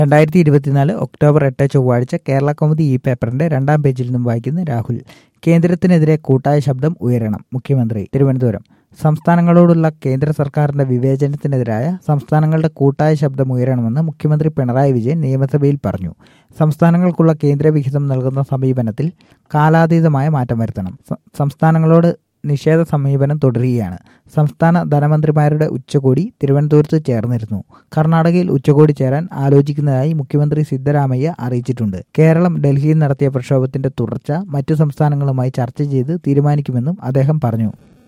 രണ്ടായിരത്തി ഇരുപത്തിനാല് ഒക്ടോബർ എട്ട് ചൊവ്വാഴ്ച കേരള കൗമുദി ഈ പേപ്പറിന്റെ രണ്ടാം പേജിൽ നിന്നും വായിക്കുന്ന രാഹുൽ കേന്ദ്രത്തിനെതിരെ കൂട്ടായ ശബ്ദം ഉയരണം മുഖ്യമന്ത്രി തിരുവനന്തപുരം സംസ്ഥാനങ്ങളോടുള്ള കേന്ദ്ര സർക്കാരിന്റെ വിവേചനത്തിനെതിരായ സംസ്ഥാനങ്ങളുടെ കൂട്ടായ ശബ്ദം ഉയരണമെന്ന് മുഖ്യമന്ത്രി പിണറായി വിജയൻ നിയമസഭയിൽ പറഞ്ഞു സംസ്ഥാനങ്ങൾക്കുള്ള കേന്ദ്ര വിഹിതം നൽകുന്ന സമീപനത്തിൽ കാലാതീതമായ മാറ്റം വരുത്തണം സ- സംസ്ഥാനങ്ങളോട് നിഷേധ സമീപനം തുടരുകയാണ് സംസ്ഥാന ധനമന്ത്രിമാരുടെ ഉച്ചകോടി തിരുവനന്തപുരത്ത് ചേർന്നിരുന്നു കർണാടകയിൽ ഉച്ചകോടി ചേരാൻ ആലോചിക്കുന്നതായി മുഖ്യമന്ത്രി സിദ്ധരാമയ്യ അറിയിച്ചിട്ടുണ്ട് കേരളം ഡൽഹിയിൽ നടത്തിയ പ്രക്ഷോഭത്തിന്റെ തുടർച്ച മറ്റു സംസ്ഥാനങ്ങളുമായി ചർച്ച ചെയ്ത് തീരുമാനിക്കുമെന്നും അദ്ദേഹം പറഞ്ഞു